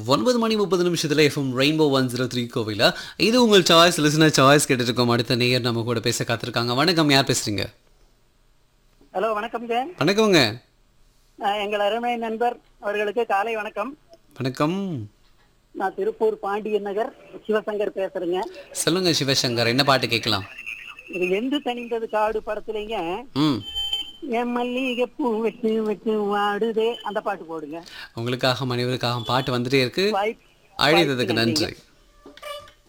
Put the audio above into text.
ஒன்பது மணி முப்பது நிமிஷத்துல FM rainbow one zero three கோவிலா இது உங்கள் சாய்ஸ் லிசனர் சாய்ஸ் கேட்டுட்டு இருக்கோம் அடுத்த நேயர் நம்ம கூட பேச காத்திருக்காங்க வணக்கம் யார் பேசுறீங்க ஹலோ வணக்கம் ஜெயன் வணக்கங்க அஹ் எங்கள் அருமை நண்பர் அவர்களுக்கு காலை வணக்கம் வணக்கம் நான் திருப்பூர் பாண்டியன் நகர் சிவசங்கர் பேசுறேங்க சொல்லுங்க சிவசங்கர் என்ன பாட்டு கேட்கலாம் இது எந்து தணிந்தது காடு படத்துலங்க ம் என் மல்லிகை பூ வெட்டு வெட்டு வாடுதே அந்த பாட்டு போடுங்க உங்களுக்காக மனைவருக்காக பாட்டு வந்துட்டே இருக்கு வாய்ப்பு அழைத்ததுக்கு நன்றி